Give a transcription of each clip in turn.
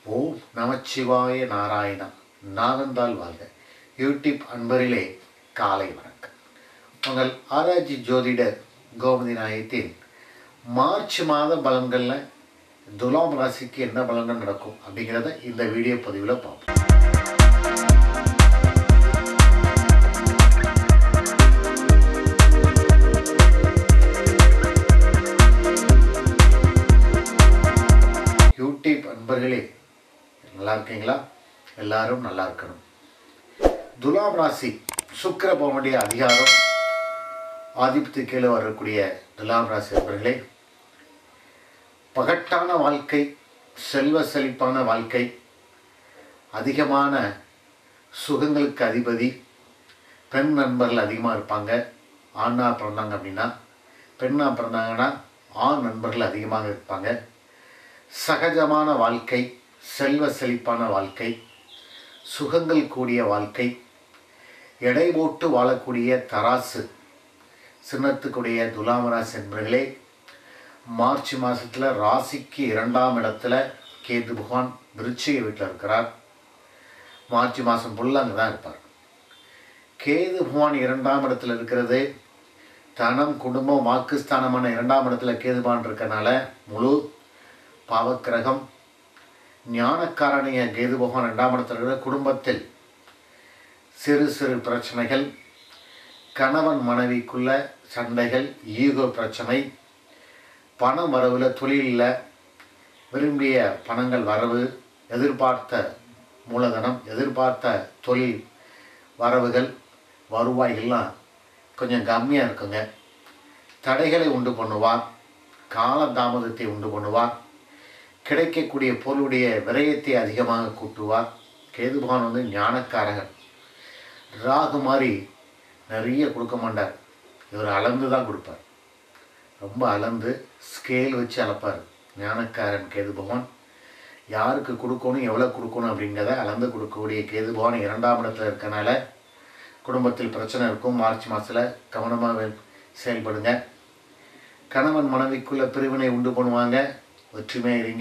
ஓம் நமச்சிவாய நாராயணா நாகந்தால் வாழ்க யூடியூப் அன்பரிலே காலை வணக்கம் உங்கள் ஆராய்ச்சி ஜோதிடர் கோமதி நாயத்தின் மார்ச் மாத பலன்களில் துலாம் ராசிக்கு என்ன பலன்கள் நடக்கும் அப்படிங்கிறத இந்த வீடியோ பதிவில் பார்ப்போம் யூடியூப் அன்பர்களே நல்லா இருக்கீங்களா எல்லாரும் நல்லா இருக்கணும் துலாம் ராசி சுக்கிர பவனுடைய அதிகாரம் ஆதிபத்து கீழே வரக்கூடிய துலாம் ராசி அன்பர்களே பகட்டான வாழ்க்கை செல்வ செழிப்பான வாழ்க்கை அதிகமான சுகங்களுக்கு அதிபதி பெண் நண்பர்கள் அதிகமாக இருப்பாங்க ஆணா பிறந்தாங்க அப்படின்னா பெண்ணா பிறந்தாங்கன்னா ஆண் நண்பர்கள் அதிகமாக இருப்பாங்க சகஜமான வாழ்க்கை செல்வ செழிப்பான வாழ்க்கை சுகங்கள் கூடிய வாழ்க்கை எடை போட்டு வாழக்கூடிய தராசு சின்னத்துக்குடைய துலாமராசி என்பர்களே மார்ச் மாதத்தில் ராசிக்கு இரண்டாம் இடத்துல கேது பகவான் விருச்சிக வீட்டில் இருக்கிறார் மார்ச் மாதம் ஃபுல்லாக அங்கே தான் இருப்பார் கேது பகவான் இரண்டாம் இடத்துல இருக்கிறது தனம் குடும்பம் வாக்குஸ்தானமான இரண்டாம் இடத்துல கேது பகவான் இருக்கறனால முழு பாவக்கிரகம் ஞானக்காரணிய கேது பகவான் ரெண்டாம் இடத்துல இருக்கிற குடும்பத்தில் சிறு சிறு பிரச்சனைகள் கணவன் மனைவிக்குள்ள சண்டைகள் ஈகோ பிரச்சனை பணம் வரவில் தொழிலில் விரும்பிய பணங்கள் வரவு எதிர்பார்த்த மூலதனம் எதிர்பார்த்த தொழில் வரவுகள் வருவாய்கள்லாம் கொஞ்சம் கம்மியாக இருக்குங்க தடைகளை உண்டு பண்ணுவார் கால தாமதத்தை உண்டு பண்ணுவார் கிடைக்கக்கூடிய பொருளுடைய விரயத்தை அதிகமாக கூட்டுவார் கேது பகவான் வந்து ஞானக்காரகன் ராகு மாதிரி நிறைய கொடுக்க மாட்டார் இவர் அளந்து தான் கொடுப்பார் ரொம்ப அளந்து ஸ்கேல் வச்சு அளப்பார் ஞானக்காரன் கேது பகவான் யாருக்கு கொடுக்கணும் எவ்வளோ கொடுக்கணும் அப்படிங்கிறத அளந்து கொடுக்கக்கூடிய கேது பகவான் இரண்டாம் இடத்துல இருக்கனால குடும்பத்தில் பிரச்சனை இருக்கும் மார்ச் மாதத்தில் கவனமாக செயல்படுங்க கணவன் மனைவிக்குள்ள பிரிவினை உண்டு பண்ணுவாங்க ஒற்றுமை இருங்க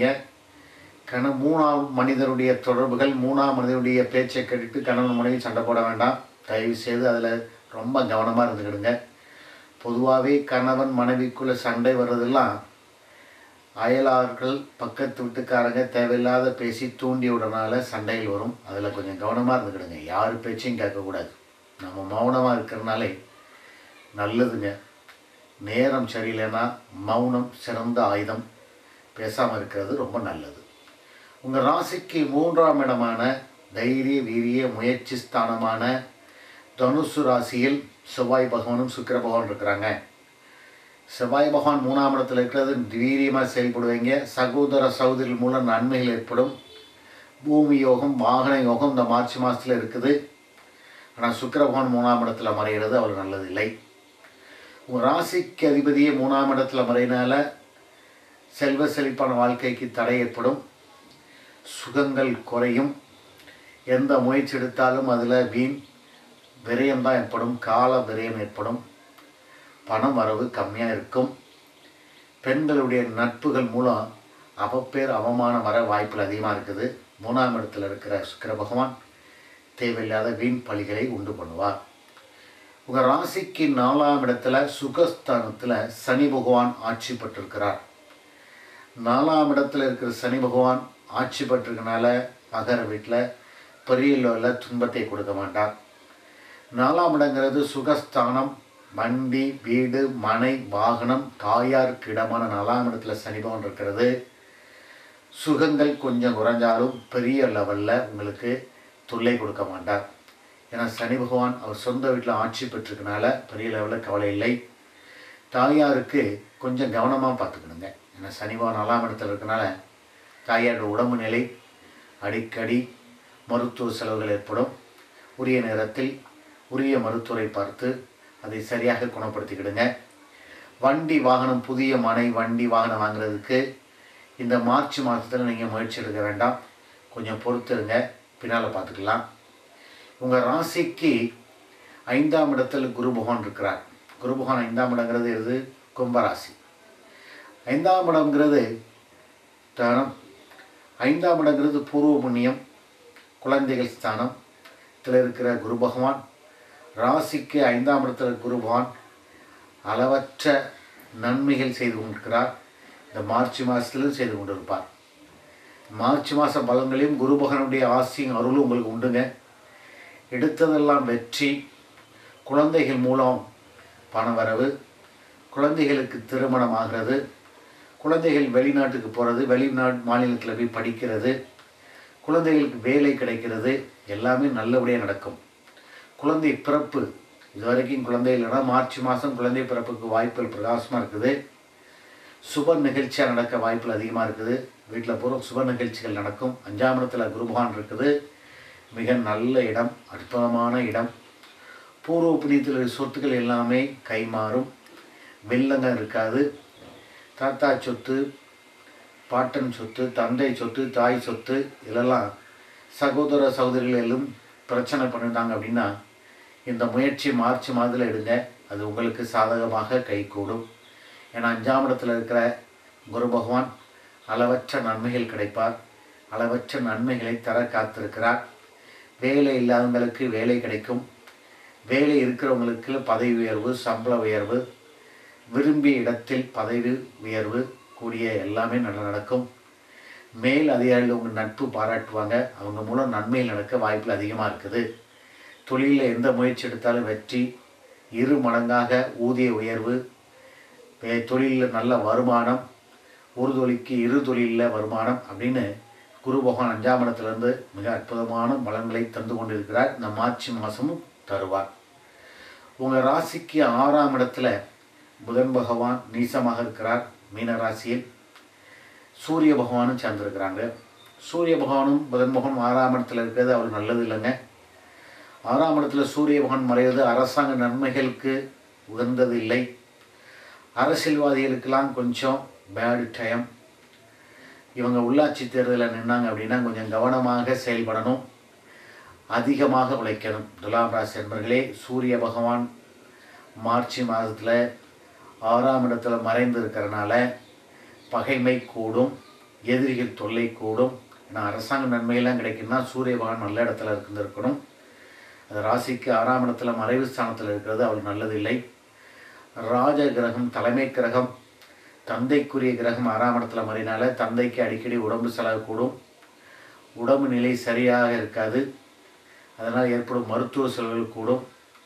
கண மூணாம் மனிதருடைய தொடர்புகள் மூணாம் மனிதருடைய பேச்சை கேட்டுட்டு கணவன் மனைவி சண்டை போட வேண்டாம் தயவு செய்து அதில் ரொம்ப கவனமாக இருந்துக்கிடுங்க பொதுவாகவே கணவன் மனைவிக்குள்ளே சண்டை வர்றதெல்லாம் அயலார்கள் பக்கத்து வீட்டுக்காரங்க தேவையில்லாத பேசி தூண்டி விடனால சண்டைகள் வரும் அதில் கொஞ்சம் கவனமாக இருந்துக்கிடுங்க யார் பேச்சையும் கேட்கக்கூடாது நம்ம மௌனமாக இருக்கிறனாலே நல்லதுங்க நேரம் சரியில்லைன்னா மௌனம் சிறந்த ஆயுதம் பேசாமல் இருக்கிறது ரொம்ப நல்லது உங்கள் ராசிக்கு மூன்றாம் இடமான தைரிய வீரிய முயற்சி ஸ்தானமான தனுசு ராசியில் செவ்வாய் பகவானும் சுக்கிர பகவான் இருக்கிறாங்க செவ்வாய் பகவான் மூணாம் இடத்துல இருக்கிறது வீரியமாக செயல்படுவீங்க சகோதர சகோதரிகள் மூலம் நன்மைகள் ஏற்படும் பூமி யோகம் வாகன யோகம் இந்த மார்ச் மாதத்தில் இருக்குது ஆனால் சுக்கிர பகவான் மூணாம் இடத்துல மறைகிறது அவ்வளோ நல்லதில்லை உங்கள் ராசிக்கு அதிபதியே மூணாம் இடத்துல மறையினால செல்வ செழிப்பான வாழ்க்கைக்கு தடை ஏற்படும் சுகங்கள் குறையும் எந்த முயற்சி எடுத்தாலும் அதில் வீண் விரயம்தான் ஏற்படும் கால விரயம் ஏற்படும் பணம் வரவு கம்மியாக இருக்கும் பெண்களுடைய நட்புகள் மூலம் அவப்பேர் அவமானம் வர வாய்ப்புகள் அதிகமாக இருக்குது மூணாம் இடத்துல இருக்கிற சுக்கிர பகவான் தேவையில்லாத வீண் பழிகளை உண்டு பண்ணுவார் உங்கள் ராசிக்கு நாலாம் இடத்துல சுகஸ்தானத்தில் சனி பகவான் ஆட்சி பெற்றிருக்கிறார் நாலாம் இடத்துல இருக்கிற சனி பகவான் ஆட்சி பெற்றிருக்கனால மகர வீட்டில் பெரிய லெவலில் துன்பத்தை கொடுக்க மாட்டார் நாலாம் இடங்கிறது சுகஸ்தானம் வண்டி வீடு மனை வாகனம் தாயாருக்கு இடமான நாலாம் இடத்துல சனி பகவான் இருக்கிறது சுகங்கள் கொஞ்சம் குறைஞ்சாலும் பெரிய லெவலில் உங்களுக்கு தொல்லை கொடுக்க மாட்டார் ஏன்னா சனி பகவான் அவர் சொந்த வீட்டில் ஆட்சி பெற்றிருக்கனால பெரிய லெவலில் கவலை இல்லை தாயாருக்கு கொஞ்சம் கவனமாக பார்த்துக்கணுங்க ஏன்னா சனி பகவான் நாலாம் இடத்துல இருக்கனால தாயாரோட உடம்பு நிலை அடிக்கடி மருத்துவ செலவுகள் ஏற்படும் உரிய நேரத்தில் உரிய மருத்துவரை பார்த்து அதை சரியாக குணப்படுத்திக்கிடுங்க வண்டி வாகனம் புதிய மனை வண்டி வாகனம் வாங்குறதுக்கு இந்த மார்ச் மாதத்தில் நீங்கள் முயற்சி எடுக்க வேண்டாம் கொஞ்சம் பொறுத்துருங்க பின்னால் பார்த்துக்கலாம் உங்கள் ராசிக்கு ஐந்தாம் இடத்தில் குரு பகவான் இருக்கிறார் குரு பகவான் ஐந்தாம் இடங்கிறது எது கும்பராசி ஐந்தாம் இடம்ங்கிறது தனம் ஐந்தாம் இடங்கிறது பூர்வ புண்ணியம் குழந்தைகள் ஸ்தானம் இதில் இருக்கிற குரு பகவான் ராசிக்கு ஐந்தாம் இடத்துல குரு பகவான் அளவற்ற நன்மைகள் செய்து கொண்டிருக்கிறார் இந்த மார்ச் மாதத்திலும் செய்து கொண்டிருப்பார் மார்ச் மாத பலன்களையும் குரு பகவானுடைய ஆசியும் அருளும் உங்களுக்கு உண்டுங்க எடுத்ததெல்லாம் வெற்றி குழந்தைகள் மூலம் பணவரவு குழந்தைகளுக்கு திருமணம் ஆகிறது குழந்தைகள் வெளிநாட்டுக்கு போகிறது வெளிநாட்டு மாநிலத்தில் போய் படிக்கிறது குழந்தைகளுக்கு வேலை கிடைக்கிறது எல்லாமே நல்லபடியாக நடக்கும் குழந்தை பிறப்பு இது வரைக்கும் குழந்தை இல்லைன்னா மார்ச் மாதம் குழந்தை பிறப்புக்கு வாய்ப்புகள் பிரகாசமாக இருக்குது சுப நிகழ்ச்சியாக நடக்க வாய்ப்புகள் அதிகமாக இருக்குது வீட்டில் பூரா சுப நிகழ்ச்சிகள் நடக்கும் அஞ்சாம் இடத்துல குருபகான் இருக்குது மிக நல்ல இடம் அற்புதமான இடம் பூர்வ புண்ணியத்தில் சொத்துக்கள் எல்லாமே கைமாறும் வெள்ளங்க இருக்காது தாத்தா சொத்து பாட்டன் சொத்து தந்தை சொத்து தாய் சொத்து இதெல்லாம் சகோதர சகோதரிகளும் பிரச்சனை பண்ணிட்டாங்க அப்படின்னா இந்த முயற்சி மார்ச் மாதத்தில் எடுங்க அது உங்களுக்கு சாதகமாக கைகூடும் ஏன்னா அஞ்சாம் இடத்துல இருக்கிற குரு பகவான் அளவற்ற நன்மைகள் கிடைப்பார் அளவற்ற நன்மைகளை தர காத்திருக்கிறார் வேலை இல்லாதவங்களுக்கு வேலை கிடைக்கும் வேலை இருக்கிறவங்களுக்கு பதவி உயர்வு சம்பள உயர்வு விரும்பிய இடத்தில் பதவி உயர்வு கூடிய எல்லாமே நல்லா நடக்கும் மேல் அதிகாரிகள் உங்கள் நட்பு பாராட்டுவாங்க அவங்க மூலம் நன்மைகள் நடக்க வாய்ப்புகள் அதிகமாக இருக்குது தொழிலில் எந்த முயற்சி எடுத்தாலும் வெற்றி இரு மடங்காக ஊதிய உயர்வு வே- தொழிலில் நல்ல வருமானம் ஒரு தொழிலுக்கு இரு தொழிலில் வருமானம் அப்படின்னு குரு பகவான் அஞ்சாம் இடத்துலேருந்து மிக அற்புதமான பலன்களை தந்து கொண்டிருக்கிறார் இந்த மார்ச் மாதமும் தருவார் உங்கள் ராசிக்கு ஆறாம் இடத்துல புதன் பகவான் நீசமாக இருக்கிறார் மீன ராசியில் சூரிய பகவானும் சேர்ந்துருக்கிறாங்க சூரிய பகவானும் புதன் பகவானும் ஆறாம் இடத்துல இருக்கிறது அவர் நல்லது இல்லைங்க ஆறாம் இடத்துல சூரிய பகவான் மறைவது அரசாங்க நன்மைகளுக்கு உகந்தது இல்லை அரசியல்வாதிகளுக்கெல்லாம் கொஞ்சம் பேடு டைம் இவங்க உள்ளாட்சி தேர்தலில் நின்னாங்க அப்படின்னா கொஞ்சம் கவனமாக செயல்படணும் அதிகமாக உழைக்கணும் துலாம் ராசி என்பர்களே சூரிய பகவான் மார்ச் மாதத்தில் ஆறாம் இடத்துல மறைந்து இருக்கிறனால பகைமை கூடும் எதிரிகள் தொல்லை கூடும் ஏன்னா அரசாங்க நன்மையெல்லாம் கிடைக்குன்னா சூரிய பகவான் நல்ல இடத்துல இருந்திருக்கணும் அது ராசிக்கு ஆறாம் இடத்துல மறைவு ஸ்தானத்தில் இருக்கிறது அவள் நல்லதில்லை ராஜ கிரகம் தலைமை கிரகம் தந்தைக்குரிய கிரகம் ஆறாம் இடத்துல மறைனால தந்தைக்கு அடிக்கடி உடம்பு செலவு கூடும் உடம்பு நிலை சரியாக இருக்காது அதனால் ஏற்படும் மருத்துவ செலவுகள் கூடும்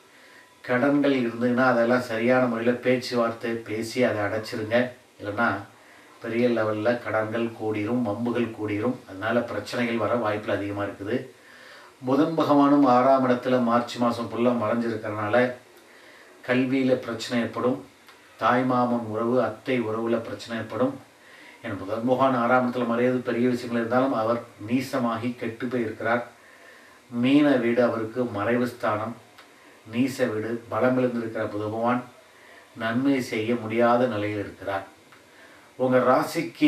கடன்கள் இருந்ததுன்னா அதெல்லாம் சரியான முறையில் பேச்சுவார்த்தை பேசி அதை அடைச்சிருங்க இல்லைன்னா பெரிய லெவலில் கடன்கள் கூடிரும் வம்புகள் கூடிரும் அதனால் பிரச்சனைகள் வர வாய்ப்புகள் அதிகமாக இருக்குது புதன் பகவானும் ஆறாம் இடத்துல மார்ச் மாதம் ஃபுல்லாக மறைஞ்சிருக்கிறனால கல்வியில் பிரச்சனை ஏற்படும் தாய்மாமன் உறவு அத்தை உறவில் பிரச்சனை ஏற்படும் என் புதன் பகவான் ஆறாம் இடத்துல மறையாது பெரிய விஷயங்கள் இருந்தாலும் அவர் நீசமாகி கெட்டு போய் இருக்கிறார் மீன வீடு அவருக்கு மறைவு ஸ்தானம் நீச வீடு பலமிழந்திருக்கிற புத பகவான் நன்மை செய்ய முடியாத நிலையில் இருக்கிறார் உங்கள் ராசிக்கு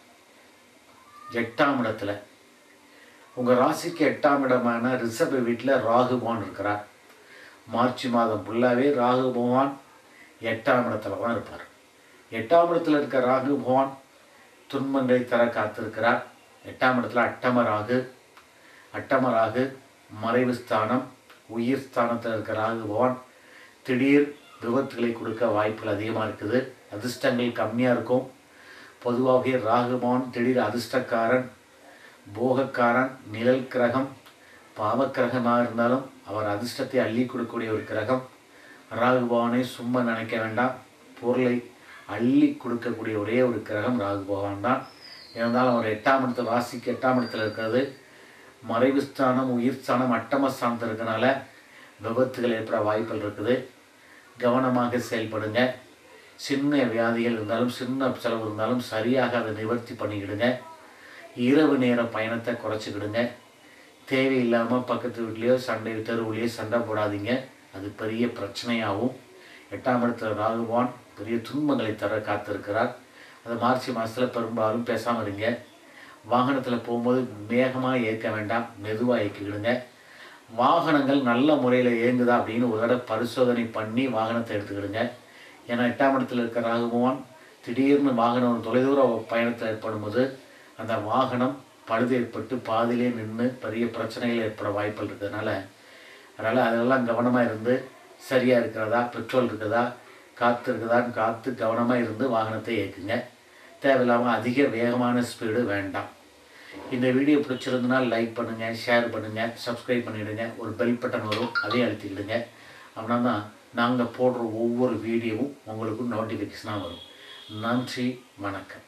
எட்டாம் இடத்துல உங்கள் ராசிக்கு எட்டாம் இடமான ரிஷப வீட்டில் ராகு பகவான் இருக்கிறார் மார்ச் மாதம் ஃபுல்லாகவே ராகு பகவான் எட்டாம் இடத்துல தான் இருப்பார் எட்டாம் இடத்துல இருக்க ராகு பகவான் துன்பங்களை தர காத்திருக்கிறார் எட்டாம் இடத்துல அட்டம ராகு அட்டம ராகு மறைவு ஸ்தானம் உயிர் ஸ்தானத்தில் இருக்க ராகு பகவான் திடீர் விபத்துகளை கொடுக்க வாய்ப்புகள் அதிகமாக இருக்குது அதிர்ஷ்டங்கள் கம்மியாக இருக்கும் பொதுவாகவே ராகு பகவான் திடீர் அதிர்ஷ்டக்காரன் போகக்காரன் நிழல் கிரகம் பாவக்கிரகமாக இருந்தாலும் அவர் அதிர்ஷ்டத்தை அள்ளி கொடுக்கக்கூடிய ஒரு கிரகம் ராகு பகவானை சும்மா நினைக்க வேண்டாம் பொருளை அள்ளி கொடுக்கக்கூடிய ஒரே ஒரு கிரகம் ராகு பகவான் தான் இருந்தாலும் அவர் எட்டாம் இடத்துல ராசிக்கு எட்டாம் இடத்துல இருக்கிறது மறைவு ஸ்தானம் உயிர் ஸ்தானம் அட்டம ஸ்தானத்தில் இருக்கனால விபத்துகள் ஏற்பட வாய்ப்புகள் இருக்குது கவனமாக செயல்படுங்க சின்ன வியாதிகள் இருந்தாலும் சின்ன செலவு இருந்தாலும் சரியாக அதை நிவர்த்தி பண்ணிக்கிடுங்க இரவு நேர பயணத்தை குறைச்சிக்கிடுங்க தேவையில்லாமல் பக்கத்து வீட்லேயோ சண்டை தெருவுலையோ சண்டை போடாதீங்க அது பெரிய பிரச்சனையாகும் எட்டாம் இடத்துல ராகுவான் பெரிய துன்பங்களை தர காத்திருக்கிறார் அது மார்ச் மாதத்தில் பெரும்பாலும் பேசாமல் இருங்க வாகனத்தில் போகும்போது வேகமாக இயக்க வேண்டாம் மெதுவாக இயக்கிக்கிடுங்க வாகனங்கள் நல்ல முறையில் இயங்குதா அப்படின்னு ஒரு தடவை பரிசோதனை பண்ணி வாகனத்தை எடுத்துக்கிடுங்க ஏன்னா எட்டாம் இடத்துல இருக்கிற ராகுபவான் திடீர்னு வாகனம் தொலைதூர பயணத்தில் ஏற்படும் போது அந்த வாகனம் பழுது ஏற்பட்டு பாதியிலே நின்று பெரிய பிரச்சனைகள் ஏற்பட வாய்ப்புகள் இருக்கிறதுனால அதனால் அதெல்லாம் கவனமாக இருந்து சரியாக இருக்கிறதா பெட்ரோல் இருக்குதா காற்று இருக்குதான்னு காத்து கவனமாக இருந்து வாகனத்தை இயக்குங்க தேவையில்லாமல் அதிக வேகமான ஸ்பீடு வேண்டாம் இந்த வீடியோ பிடிச்சிருந்தனா லைக் பண்ணுங்கள் ஷேர் பண்ணுங்கள் சப்ஸ்கிரைப் பண்ணிவிடுங்க ஒரு பெல் பட்டன் வரும் அதையும் அழுத்திக்கிடுங்க அப்படின்னா தான் நாங்கள் போடுற ஒவ்வொரு வீடியோவும் உங்களுக்கு நோட்டிஃபிகேஷனாக வரும் நன்றி வணக்கம்